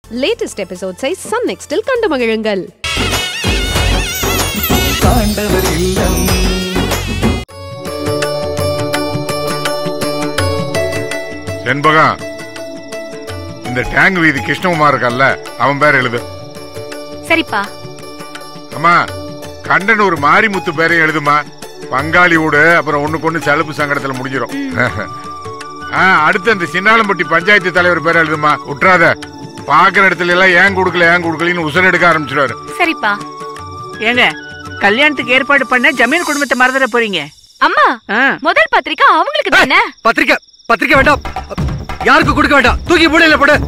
Latest எபிசோட்ஸை Sun நெக்ஸ்டில் கண்டு மகிழுங்கள் தாண்டவர் இல்லம் செண்பகம் இந்த டேங்க் வீதி கிருஷ்ணகுமார் இருக்கல்ல அவன் பேர் எழுது சரிப்பா அம்மா கண்டன் ஒரு மாரிமுத்து பேரையும் எழுதுமா பங்காளி வீடு அப்புறம் ஒண்ணுக்கு ஒண்ணு சலுப்பு சங்கடத்துல முடிஞ்சிடும் ஆ, அடுத்து அந்த சின்னாலம்பட்டி பஞ்சாயத்து தலைவர் பேரை எழுதுமா விட்டுறாத பாக்குற இடத்துல எல்லாம் ஏன் கொடுக்கல ஏன் கொடுக்கலன்னு உசர் எடுக்க ஆரம்பிச்சிடுவாரு சரிப்பா ஏங்க கல்யாணத்துக்கு ஏற்பாடு பண்ண ஜமீன் குடும்பத்தை மறந்துட போறீங்க அம்மா ஆ, முதல் பத்திரிக்கை அவங்களுக்கு தானே பத்திரிக்கை பத்திரிக்கை வேண்டாம் யாருக்கு கொடுக்க வேண்டாம் தூக்கி மூலையில போடு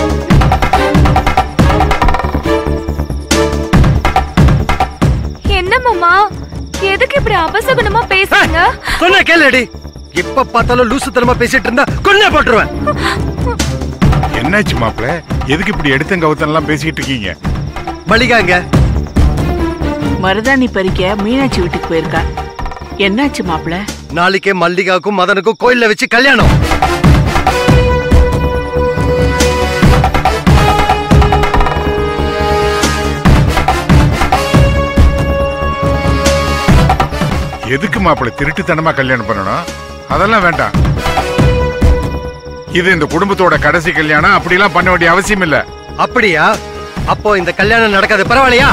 என்ன மாமா எதுக்கு இப்படி அபசகுணமா பேசுறீங்க சொன்ன கேளுடி எப்ப பார்த்தாலும் லூசுத்தனமா பேசிட்டு இருந்தா கொன்னே போட்டுருவேன் என்னாச்சு மாப்பிள எதுக்கு இப்படி எடுத்தங்க கவுத்தன் பேசிக்கிட்டு இருக்கீங்க மளிகாங்க மருதாணி பறிக்க மீனாட்சி வீட்டுக்கு போயிருக்கா என்னாச்சு மாப்பிள நாளைக்கே மல்லிகாவுக்கும் மதனுக்கும் கோயில்ல வச்சு கல்யாணம் எதுக்கு மாப்பிள திருட்டுத்தனமா கல்யாணம் பண்ணணும் அதெல்லாம் வேண்டாம் இது இந்த குடும்பத்தோட கடைசி கல்யாணம் அப்படிலாம் பண்ண வேண்டிய அவசியம் இல்ல அப்படியா அப்போ இந்த கல்யாணம் நடக்காது பரவாயில்லையா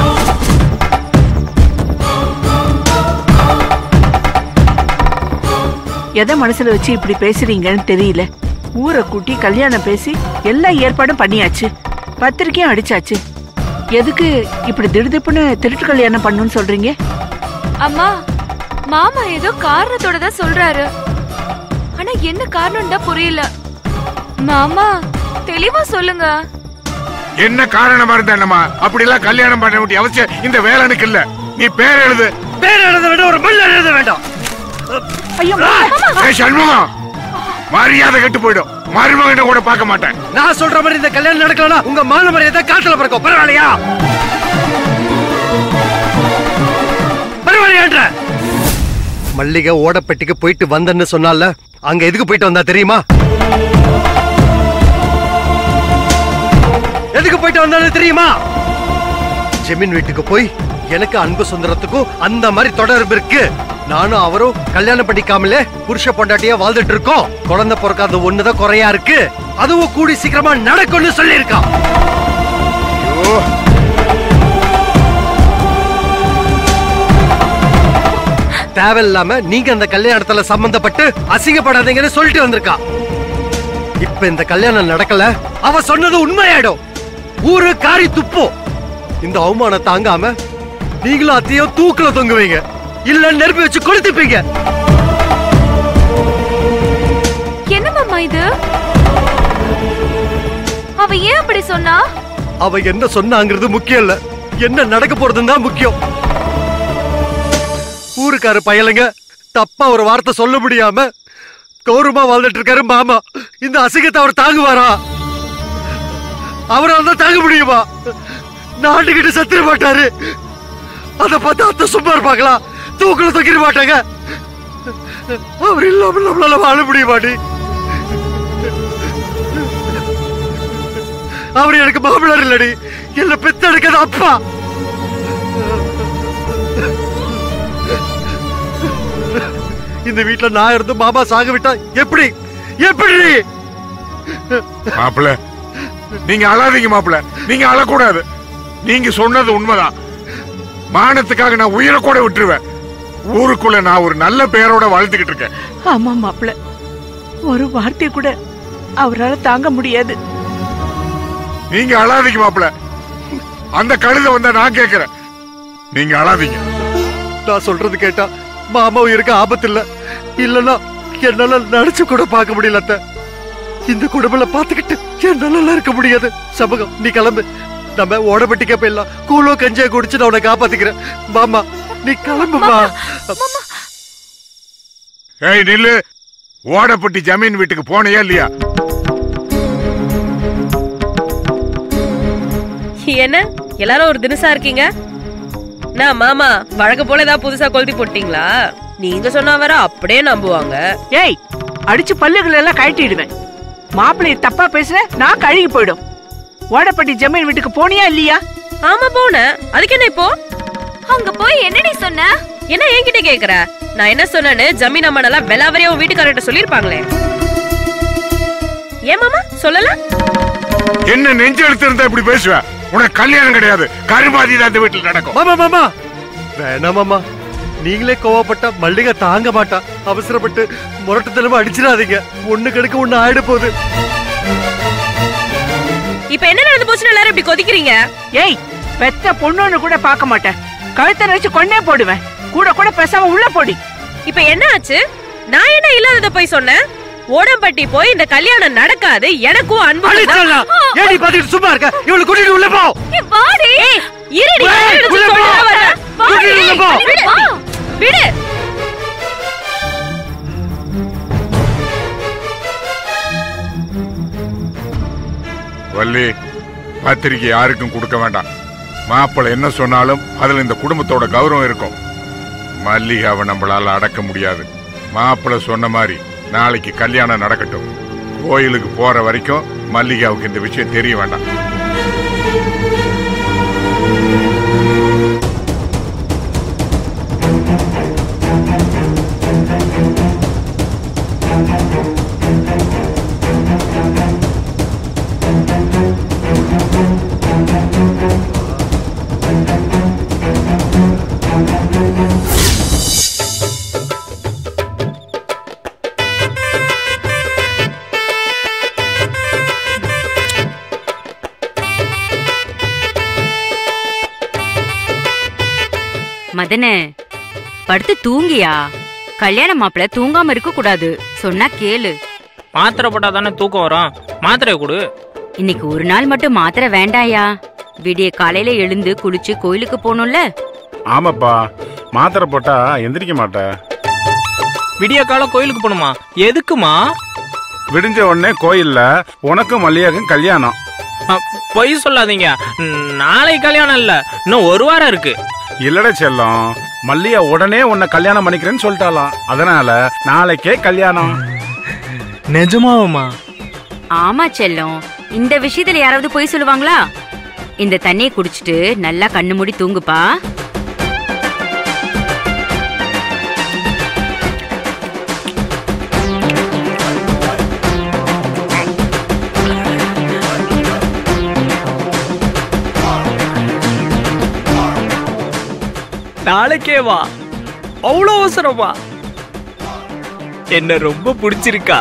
எதை மனசுல வச்சு இப்படி பேசுறீங்கன்னு தெரியல ஊரை கூட்டி கல்யாணம் பேசி எல்லா ஏற்பாடும் பண்ணியாச்சு பத்திரிக்கையும் அடிச்சாச்சு எதுக்கு இப்படி திடுதிப்புன்னு திருட்டு கல்யாணம் பண்ணணும்னு சொல்றீங்க அம்மா மாமா ஏதோ காரணத்தோட தான் சொல்றாரு ஆனா என்ன காரணம் தான் புரியல மாமா தெளிவா சொல்லுங்க என்ன காரணமா இருந்தா என்னமா அப்படிலாம் கல்யாணம் பண்ண வேண்டிய அவசியம் இந்த வேலனுக்கு இல்ல நீ பேர் எழுது பேர் எழுத வேண்டாம் ஒரு மல்ல எழுத வேண்டாம் ஐயோ ஏய் சண்முகம் மரியாதை கெட்டு போயிடும் மருமகன் கூட பார்க்க மாட்டேன் நான் சொல்ற மாதிரி இந்த கல்யாணம் நடக்கலனா உங்க மான மரியாதை காத்துல பிறக்கும் பரவாயில்லையா பரவாயில்லையான்ற மல்லிகை ஓடப்பட்டிக்கு போயிட்டு வந்தேன்னு சொன்னால அங்க எதுக்கு போயிட்டு வந்தா தெரியுமா எதுக்கு போயிட்டு வந்தான்னு தெரியுமா ஜெமீன் வீட்டுக்கு போய் எனக்கு அன்பு சுந்தரத்துக்கும் அந்த மாதிரி தொடர்பு இருக்கு நானும் அவரும் கல்யாணம் பண்ணிக்காமலே புருஷ பொண்டாட்டியா வாழ்ந்துட்டு இருக்கோம் குழந்தை பிறக்காத ஒண்ணுதான் குறையா இருக்கு அதுவும் கூடி சீக்கிரமா நடக்கும்னு சொல்லியிருக்கான் ஐயோ தேவையில்லாம நீங்க அந்த கல்யாணத்துல சம்பந்தப்பட்டு அசிங்கப்படாதீங்கன்னு சொல்லிட்டு வந்திருக்கா இப்ப இந்த கல்யாணம் நடக்கல அவ சொன்னது உண்மையாயிடும் ஊரு காரி துப்போம் இந்த அவமானம் தாங்காம நீங்களும் அத்தையும் தூக்குல தொங்குவீங்க இல்ல நெருப்பி வச்சு கொளுத்திப்பீங்க என்ன மாமா இது அவ ஏன் அப்படி சொன்னா அவ என்ன சொன்னாங்கிறது முக்கியம் இல்ல என்ன நடக்க போறதுன்னு தான் முக்கியம் ஊருக்கார பயலுங்க தப்பா ஒரு வார்த்தை சொல்ல முடியாம கௌரவமா வாழ்ந்துட்டு இருக்காரு மாமா இந்த அசிங்கத்தை அவர் தாங்குவாரா அவரால் தான் தாங்க முடியுமா நாட்டுக்கிட்ட சத்திர மாட்டாரு அத பார்த்து அத்தை சும்மா இருப்பாங்களா தூக்குல தூக்கிட மாட்டாங்க அவர் இல்லாம நம்மளால வாழ முடிய மாட்டே அவர் எனக்கு மாமனார் இல்லடி என்ன பெத்தெடுக்கிறது அப்பா இந்த வீட்டுல நான் இருந்து மாமா சாக விட்டா எப்படி எப்படி மாப்பிள நீங்க அழாதீங்க மாப்பிள நீங்க அழக்கூடாது நீங்க சொன்னது உண்மைதான் மானத்துக்காக நான் உயிரை கூட விட்டுருவேன் ஊருக்குள்ள நான் ஒரு நல்ல பேரோட வாழ்த்துக்கிட்டு இருக்கேன் ஆமா மாப்பிள ஒரு வார்த்தை கூட அவரால தாங்க முடியாது நீங்க அழாதீங்க மாப்பிள அந்த கழுத வந்தா நான் கேக்குறேன் நீங்க அழாதீங்க நான் சொல்றது கேட்டா மாமா உயிருக்கு ஆபத்து இல்ல இல்லன்னா என்னால நினைச்சு கூட பார்க்க முடியல அத்தை இந்த குடும்பல பாத்துக்கிட்டு என்னால இருக்க முடியாது சமூகம் நீ கிளம்பு நம்ம ஓடப்பட்டிக்க போயிடலாம் கூழோ கஞ்சியா குடிச்சு நான் உன்னை காப்பாத்திக்கிறேன் மாமா நீ கிளம்புமா ஏய் நில்லு ஓடப்பட்டி ஜமீன் வீட்டுக்கு போனியா இல்லையா என்ன எல்லாரும் ஒரு தினசா இருக்கீங்க நான் மாமா வழக்கம் போல ஏதாவது புதுசா கொளுத்தி போட்டீங்களா நீங்க சொன்னா வேற அப்படியே நம்புவாங்க ஏய் அடிச்சு பல்லுகள் எல்லாம் கழட்டிடுவேன் மாப்பிள்ளைய தப்பா பேசுன நான் கழுகி போயிடும் ஓடப்பட்டி ஜமீன் வீட்டுக்கு போனியா இல்லையா ஆமா போனேன் அதுக்கு என்ன இப்போ அங்க போய் என்னடி சொன்ன என்ன என்கிட்ட கேக்குற நான் என்ன சொன்னேன்னு ஜமீன் அம்மானெல்லாம் வெளாவரியா உன் வீட்டுக்காரர்கிட்ட சொல்லிருப்பாங்களே ஏன் மாமா சொல்லல என்ன நெஞ்சு எழுத்து இருந்தா இப்படி பேசுவ உனக்கு கல்யாணம் கிடையாது கருமாதி தான் அந்த வீட்டுல நடக்கும் மாமா மாமா வேணாம் மாமா நீங்களே கோவப்பட்டா மல்லிகை தாங்க மாட்டா அவசரப்பட்டு முரட்டுத்தனமா அடிச்சிடாதீங்க ஒண்ணு கடுக்க ஒண்ணு ஆயிட போகுது இப்ப என்ன நடந்து போச்சுன்னு எல்லாரும் இப்படி கொதிக்கிறீங்க ஏய் பெத்த பொண்ணுன்னு கூட பார்க்க மாட்டேன் கழுத்தை நடிச்சு கொன்னே போடுவேன் கூட கூட பேசாம உள்ள போடி இப்ப என்ன ஆச்சு நான் என்ன இல்லாதத போய் சொன்னேன் ஓடம்பட்டி போய் இந்த கல்யாணம் நடக்காது எனக்கும் அன்பு அழிச்சா ஏடி பாத்துட்டு சும்மா இருக்க இவளை கூட்டிட்டு உள்ள போ வாடி இருடி வா, கல்யாணம் உள்ள போ. சொல்லிட்டு வரேன். வாடி. கூட்டிட்டு உள்ள போ. விடு. விடு வள்ளி பத்திரிக்கை யாருக்கும் கொடுக்க வேண்டாம் மாப்பிள்ளை என்ன சொன்னாலும் அதுல இந்த குடும்பத்தோட கௌரவம் இருக்கும் மல்லிகாவை நம்மளால அடக்க முடியாது மாப்பிள்ளை சொன்ன மாதிரி நாளைக்கு கல்யாணம் நடக்கட்டும் கோயிலுக்கு போற வரைக்கும் மல்லிகாவுக்கு இந்த விஷயம் தெரிய வேண்டாம் மதனு படுத்து தூங்கியா கல்யாண மாப்பிள தூங்காம இருக்க கூடாது சொன்னா கேளு மாத்திரை போட்டா தானே தூக்கம் வரும் மாத்திரையை கொடு இன்னைக்கு ஒரு நாள் மட்டும் மாத்திரை வேண்டாயா விடிய காலையில எழுந்து குளிச்சு கோயிலுக்கு போகணும்ல ஆமாப்பா மாத்திரை போட்டா எந்திரிக்க மாட்டேன் விடிய கால கோயிலுக்கு போகணுமா எதுக்குமா விடிஞ்ச உடனே கோயில்ல உனக்கும் மல்லிகாக்கும் கல்யாணம் அ, பொய் சொல்லாதீங்க ம், நாளைக்கு கல்யாணம் இல்ல இன்னும் ஒரு வாரம் இருக்கு இல்லட செல்லம் மல்லிகா உடனே உன்னை கல்யாணம் பண்ணிக்கிறேன்னு சொல்லிட்டாலாம் அதனால நாளைக்கே கல்யாணம் நிஜமாவுமா ஆமா செல்லம் இந்த விஷயத்துல யாராவது பொய் சொல்லுவாங்களா இந்த தண்ணியை குடிச்சிட்டு நல்லா கண்ணு மூடி தூங்குப்பா நாளைக்கே வா அவ்வளோ அவசரமா என்ன ரொம்ப பிடிச்சிருக்கா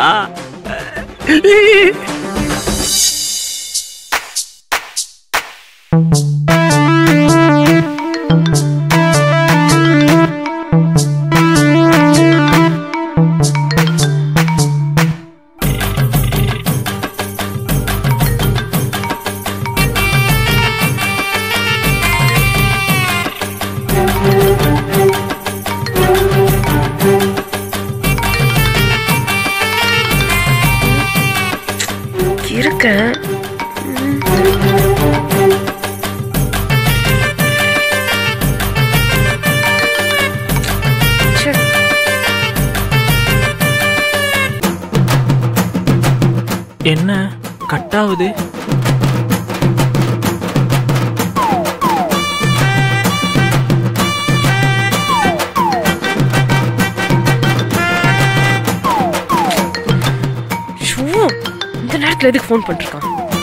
இருக்கேன் என்ன கட்டாவுது ஷூ, இந்த நேரத்துல எதுக்கு ஃபோன் பண்ணிருக்கான்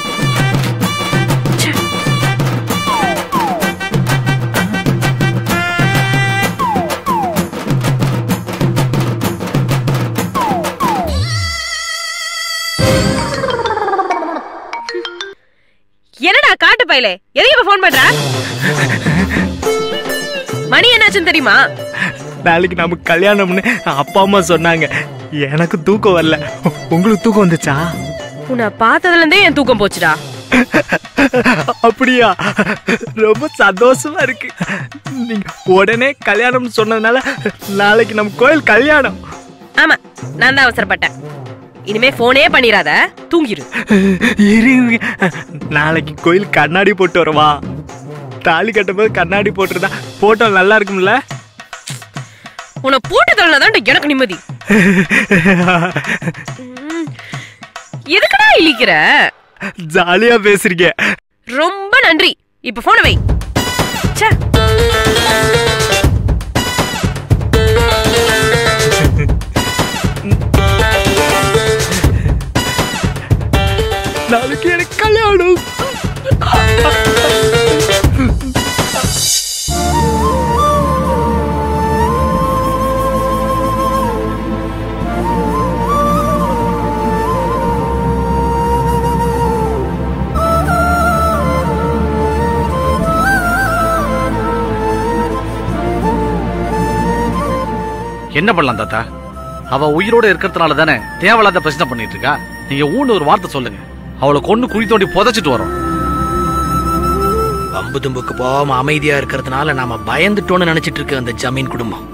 என்னடா காட்டு பையலே எதுக்கு இப்ப ஃபோன் பண்ற மணி என்னாச்சுன்னு தெரியுமா நாளைக்கு நமக்கு கல்யாணம்னு அப்பா அம்மா சொன்னாங்க எனக்கு தூக்கம் வரல உங்களுக்கு தூக்கம் வந்துச்சா உன்னை பார்த்ததுல இருந்தே என் தூக்கம் போச்சுடா அப்படியா ரொம்ப சந்தோஷமா இருக்கு நீங்க உடனே கல்யாணம்னு சொன்னதுனால நாளைக்கு நம்ம கோயில் கல்யாணம் ஆமா நான் தான் அவசரப்பட்டேன் இனிமே போனே பண்ணிராத தூங்கிரு இருங்க நாளைக்கு கோயில் கண்ணாடி போட்டு வரவா தாலி கட்டும்போது கண்ணாடி போட்டுருந்தா போட்டோ நல்லா இருக்கும்ல உன்னை போட்டு தள்ளதான் எனக்கு நிம்மதி ம். எதுக்குடா இழிக்கிற ஜாலியா பேசுறீங்க ரொம்ப நன்றி இப்ப போன வை ச்சே. நாளைக்கு எனக்கு கல்யாணம் என்ன பண்ணலாம் தாத்தா அவ உயிரோட இருக்கிறதுனால தானே தேவையில்லாத பிரச்சனை பண்ணிட்டு இருக்கா நீங்க ஊன்னு ஒரு வார்த்தை சொல்லுங்க அவளை கொண்டு குழி தோண்டி புதைச்சிட்டு வரோம் வம்பு தும்புக்கு போகாம அமைதியா இருக்கிறதுனால நாம பயந்துட்டோம்னு நினைச்சிட்டு இருக்க அந்த ஜமீன் குடும்பம்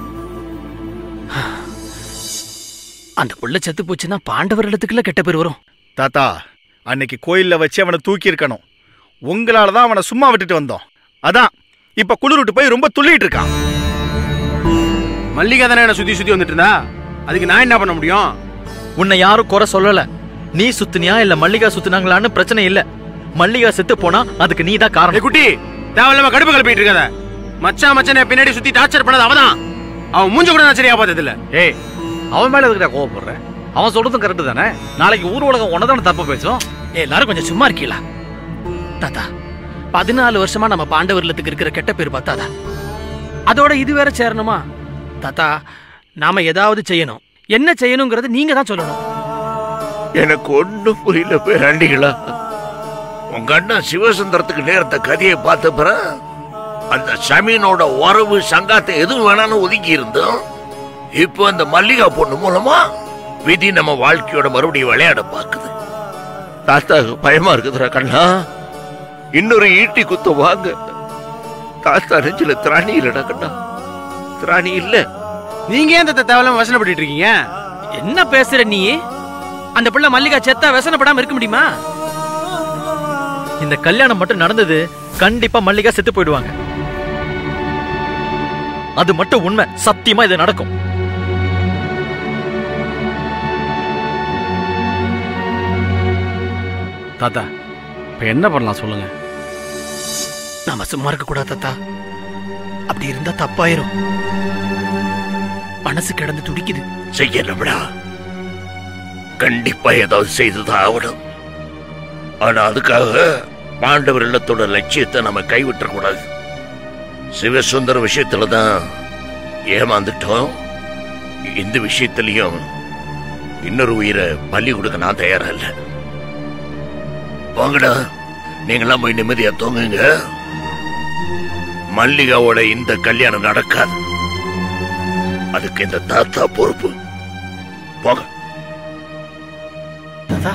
அந்த புள்ள செத்து போச்சுன்னா பாண்டவர் இடத்துக்குள்ள கெட்ட பேர் வரும் தாத்தா அன்னைக்கு கோயில்ல வச்சு அவனை தூக்கி இருக்கணும் உங்களால தான் அவனை சும்மா விட்டுட்டு வந்தோம் அதான் இப்ப குளிர் போய் ரொம்ப துள்ளிட்டு இருக்கான் மல்லிகா தானே என்ன சுத்தி சுத்தி வந்துட்டு இருந்தா அதுக்கு நான் என்ன பண்ண முடியும் உன்னை யாரும் குறை சொல்லல நீ சுத்துனியா இல்ல மல்லிகா சுத்துனாங்களான்னு பிரச்சனை இல்ல மல்லிகா செத்து போனா அதுக்கு நீ தான் காரணம் குட்டி தேவையில்லாம கடுப்பு கிளப்பிட்டு இருக்காத மச்சான் மச்சான் பின்னாடி சுத்தி டார்ச்சர் பண்ணது அவதான் அவன் மூஞ்ச கூட நான் சரியா பார்த்தது இல்ல ஏய் அவன் மேல எதுக்குடா கோவப்படுற அவன் சொல்றதும் கரெக்ட் தானே நாளைக்கு ஊர் உலகம் உன்னதான தப்பு பேசும் ஏய், எல்லாரும் கொஞ்சம் சும்மா இருக்கீங்களா தாத்தா பதினாலு வருஷமா நம்ம பாண்டவர் இல்லத்துக்கு இருக்கிற கெட்ட பேர் பார்த்தாதா அதோட இது வேற சேரணுமா தாத்தா நாம ஏதாவது செய்யணும் என்ன செய்யணுங்கிறது நீங்க தான் சொல்லணும் எனக்கு ஒண்ணும் புரியல பேராண்டிகளா உங்க அண்ணன் சிவசுந்தரத்துக்கு நேரத்த கதையை பார்த்த பிறகு அந்த சமீனோட உறவு சங்காத்தை எதுவும் வேணாலும் ஒதுக்கி இருந்தோம் இப்போ அந்த மல்லிகா பொண்ணு மூலமா விதி நம்ம வாழ்க்கையோட மறுபடியும் விளையாட பாக்குது தாத்தா பயமா இருக்குதுடா கண்ணா இன்னொரு ஈட்டி குத்த வாங்க தாத்தா நெஞ்சில திராணி இல்லடா கண்ணா திராணி இல்ல நீங்க ஏன் இந்த தேவையில்லாம வசனப்பட்டு இருக்கீங்க என்ன பேசுற நீ அந்த பிள்ளை மல்லிகா செத்தா व्यसனப்படாம இருக்க முடியுமா இந்த கல்யாணம் மட்டும் நடந்தது கண்டிப்பா மல்லிகா செத்து போயிடுவாங்க அது மட்டும் உண்மை சத்தியமா இது நடக்கும் தாத்தா இப்ப என்ன பண்ணலாம் சொல்லுங்க நாம சும்மா இருக்க கூடாது தாத்தா அப்படி இருந்தா தப்பாயிரும் மனசு கிடந்து துடிக்குது செய்யணும்டா கண்டிப்பா ஏதாவது செய்துதான் ஆகணும் ஆனா அதுக்காக பாண்டவர் இல்லத்தோட லட்சியத்தை நம்ம கைவிட்ட கூடாது சிவசுந்தர விஷயத்துல தான் ஏமாந்துட்டோம் இந்த விஷயத்திலையும் இன்னொரு உயிரை பலி கொடுக்க நான் தயாரா இல்ல போங்கடா நீங்களாம் போய் நிம்மதியா தூங்குங்க மல்லிகாவோட இந்த கல்யாணம் நடக்காது அதுக்கு இந்த தாத்தா பொறுப்பு போங்க தாத்தா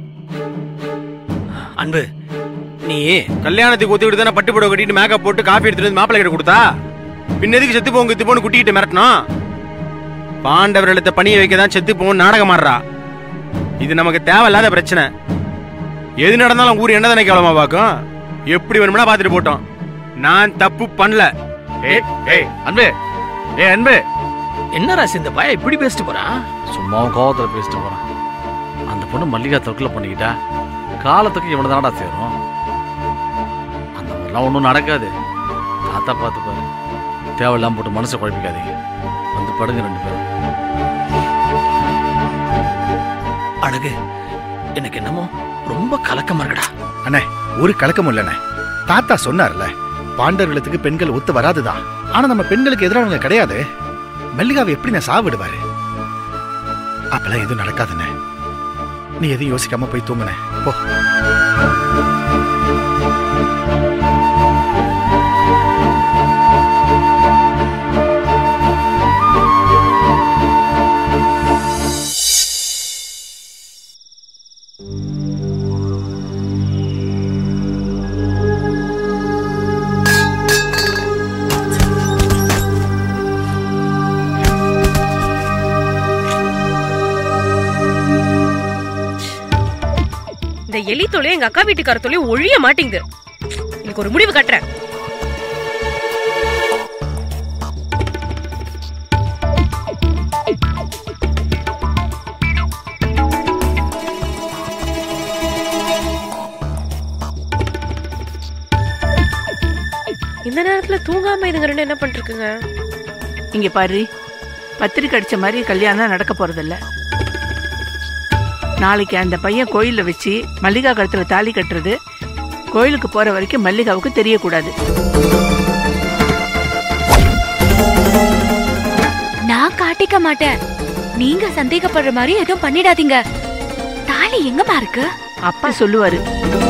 அன்பு நீ கல்யாணத்துக்கு ஒத்துக்கிட்டு தானே பட்டு புடவை கட்டிட்டு மேக்கப் போட்டு காஃபி எடுத்துட்டு வந்து மாப்பிள்ளை கிட்ட கொடுத்தா பின்ன எதுக்கு செத்து போங்க இது போன்னு குட்டிக்கிட்டு மிரட்டணும் பாண்டவர் எழுத்த பணிய வைக்க தான் செத்து போன்னு நாடகம் ஆடுறா இது நமக்கு தேவையில்லாத பிரச்சனை எது நடந்தாலும் ஊர் என்ன தானே கேவலமா பார்க்கும் எப்படி வேணும்னா பார்த்துட்டு போட்டோம் நான் தப்பு பண்ணல ஏய் ஏய் அன்பு ஏய் அன்பு என்ன ராசி இந்த பையன் இப்படி பேசிட்டு போறான் சும்மா கோவத்துல பேசிட்டு போறான் அந்த பொண்ணு மல்லிகா தற்கொலை பண்ணிக்கிட்டா காலத்துக்கு இவனை தானடா சேரும் அந்த மாதிரிலாம் ஒன்றும் நடக்காது தாத்தா பார்த்து பாரு தேவையில்லாம போட்டு மனசை குழப்பிக்காதீங்க வந்து படுங்க ரெண்டு பேரும் அழகு எனக்கு என்னமோ ரொம்ப கலக்கமா இருக்குடா அண்ணே ஒரு கலக்கமும் இல்லண்ணே தாத்தா சொன்னார்ல பாண்டவர்களுக்கு பெண்கள் ஒத்து வராதுதான் ஆனா நம்ம பெண்களுக்கு எதிரானவங்க கிடையாது மல்லிகாவை எப்படி நான் சாவிடுவாரு அப்பெல்லாம் எதுவும் நடக்காதுண்ணே நீ எதுவும் யோசிக்காம போய் தூங்குனே போ இந்த எலி தொலையும் எங்க அக்கா வீட்டுக்கார தொலையும் ஒழிய மாட்டேங்குது எனக்கு ஒரு முடிவு கட்டுறேன் இந்த நேரத்துல தூங்காம இதுங்க ரெண்டு என்ன பண்ணிருக்குங்க இங்க பாரு பத்திரிக்கை அடிச்ச மாதிரி கல்யாணம் நடக்க போறதில்ல நாளைக்கு அந்த பையன் கோயில்ல வச்சு மல்லிகா கழுத்துல தாலி கட்டுறது கோயிலுக்கு போற வரைக்கும் மல்லிகாவுக்கு தெரியக்கூடாது நான் காட்டிக்க மாட்டேன் நீங்க சந்தேகப்படுற மாதிரி எதுவும் பண்ணிடாதீங்க தாலி எங்கம்மா இருக்கு அப்பா சொல்லுவாரு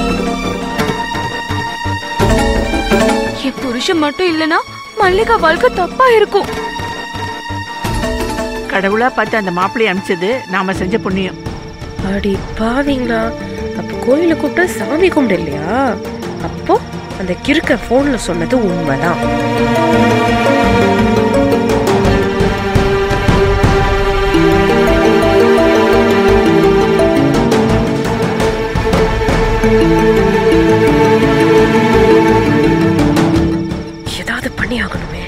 என் புருஷன் மட்டும் இல்லனா மல்லிகா வாழ்க்கை தப்பா இருக்கும் கடவுளா பார்த்து அந்த மாப்பிள்ளைய அனுப்பிச்சது நாம செஞ்ச புண்ணியம் அடி பாவீங்களா அப்ப கோயில கூப்பிட்டா சாமி கும்பிடு இல்லையா அப்போ அந்த கிறுக்க போன்ல சொன்னது உண்மைதான் ஏதாவது பண்ணி ஆகணுமே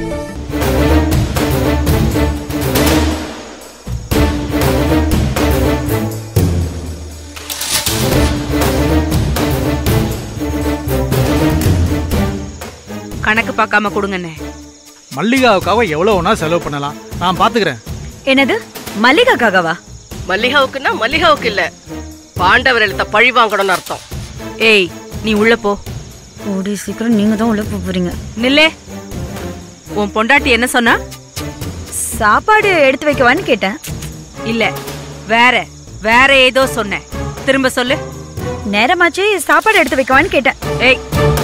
கணக்கு பார்க்காம கொடுங்கண்ணே மல்லிகாவுக்காக எவ்வளவுனா செலவு பண்ணலாம் நான் பாத்துக்கிறேன் என்னது மல்லிகாக்காகவா மல்லிகாவுக்குன்னா மல்லிகாவுக்கு இல்ல பாண்டவர் எழுத்த பழி வாங்கணும்னு அர்த்தம் ஏய் நீ உள்ள போ கூடி சீக்கிரம் நீங்க தான் உள்ள போப் போறீங்க நில்லே உன் பொண்டாட்டி என்ன சொன்னா சாப்பாடு எடுத்து வைக்கவான்னு கேட்டேன் இல்ல வேற வேற ஏதோ சொன்னேன் திரும்ப சொல்லு நேரமாச்சு சாப்பாடு எடுத்து வைக்கவான்னு கேட்டேன் ஏய்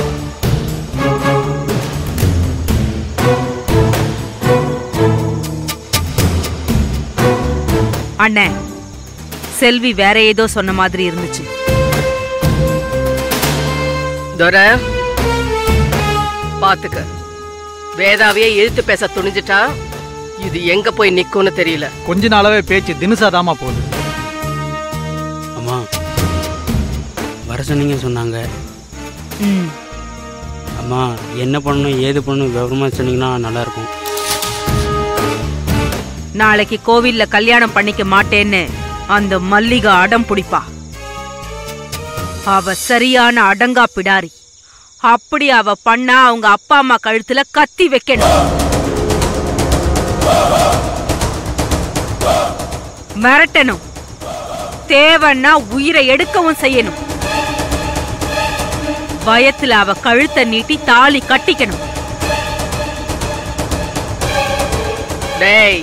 அண்ணே செல்வி வேற ஏதோ சொன்ன மாதிரி இருந்துச்சு துரை பாத்துக்க வேதாவையே எதிர்த்து பேச துணிஞ்சிட்டா இது எங்க போய் நிக்கும்னு தெரியல கொஞ்ச நாளாவே பேச்சு தினுசாதாமா போகுது அம்மா வர சொன்னீங்கன்னு சொன்னாங்க ம் அம்மா என்ன பண்ணணும் ஏது பண்ணணும் விவரமா சொன்னீங்கன்னா நல்லா இருக்கும் நாளைக்கு கோவில்ல கல்யாணம் பண்ணிக்க மாட்டேன்னு அந்த மல்லிகா அடம் பிடிப்பா அவ சரியான அடங்கா பிடாரி அப்படி அவ பண்ணா அவங்க அப்பா அம்மா கழுத்துல கத்தி வைக்கணும் மிரட்டணும் தேவைன்னா உயிரை எடுக்கவும் செய்யணும் பயத்துல அவ கழுத்தை நீட்டி தாலி கட்டிக்கணும் டேய்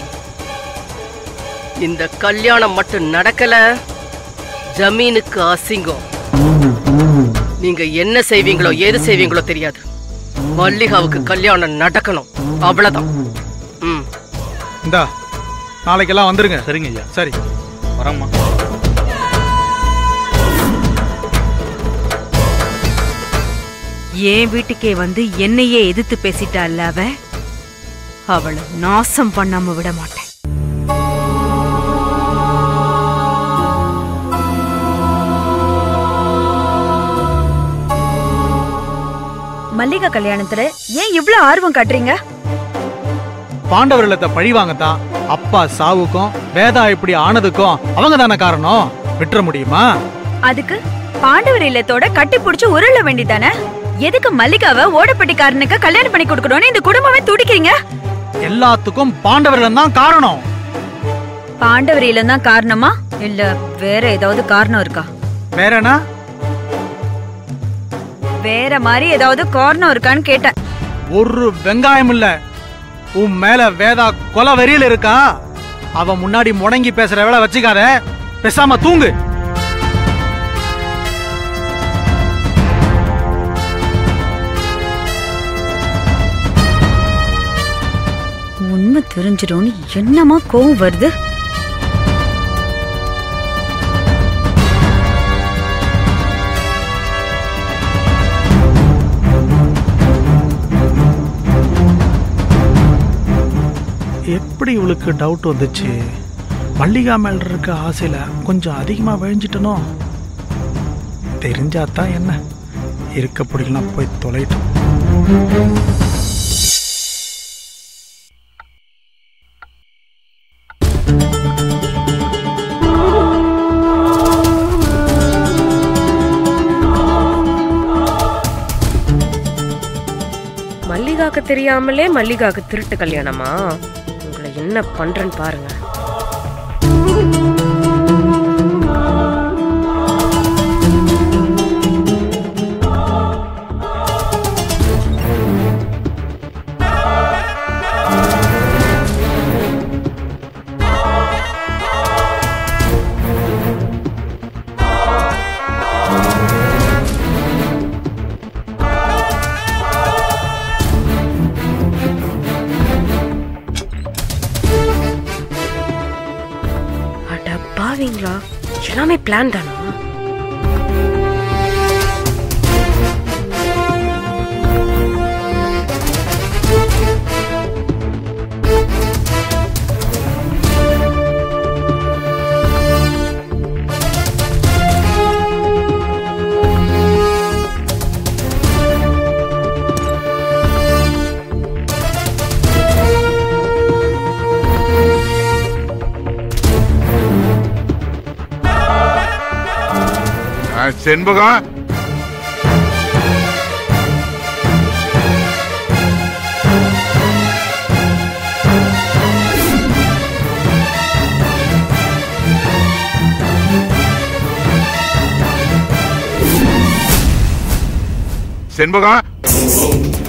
இந்த கல்யாணம் மட்டும் நடக்கல ஜமீனுக்கு அசிங்கம் நீங்க என்ன செய்வீங்களோ ஏது செய்வீங்களோ தெரியாது மல்லிகாவுக்கு கல்யாணம் நடக்கணும் அவ்வளவுதான் ம் இந்தா நாளைக்கெல்லாம் வந்துருங்க சரிங்க ஐயா சரி வரேம்மா என் வீட்டுக்கே வந்து என்னையே எதிர்த்து பேசிட்டாள்ல அவ அவளை நாசம் பண்ணாம விட மாட்டேன் மல்லிகா கல்யாணத்துல ஏன் இவ்ளோ ஆர்வம் காட்டுறீங்க பாண்டவர் இல்லத்தை பழி வாங்கத்தான் அப்பா சாவுக்கும் வேதா இப்படி ஆனதுக்கும் அவங்க தானே காரணம் விட்டுற முடியுமா அதுக்கு பாண்டவர் இல்லத்தோட கட்டி புடிச்சு உருள வேண்டிதானே எதுக்கு மல்லிகாவை ஓடப்பட்டிக்காரனுக்கு கல்யாணம் பண்ணி கொடுக்கணும்னு இந்த குடும்பமே துடிக்கிறீங்க எல்லாத்துக்கும் பாண்டவர்கள் தான் காரணம் பாண்டவர் இல்லம் தான் காரணமா இல்ல வேற ஏதாவது காரணம் இருக்கா வேற என்ன வேற மாதிரி ஏதாவது காரணம் இருக்கான்னு கேட்டேன் ஒரு வெங்காயம் இல்ல உன் மேல வேதா கொலை வெறியில இருக்கா அவ முன்னாடி முடங்கி பேசுற வேலை வச்சுக்காத பேசாம தூங்கு உண்மை தெரிஞ்சிடும்னு என்னமா கோவம் வருது எப்படி இவளுக்கு டவுட் வந்துச்சு மல்லிகா மேல இருக்க ஆசையில கொஞ்சம் அதிகமா விழிஞ்சிட்டனோ தெரிஞ்சாதான் என்ன இருக்க பிடிக்கலாம் போய் தொலைட்டோம் மல்லிகாக்கு தெரியாமலே மல்லிகாக்கு திருட்டு கல்யாணமா உங்களை என்ன பண்றேன்னு பாருங்க அட பாவீங்களா எல்லாமே பிளான் தானா ஆ, செண்பகம் செண்பகம்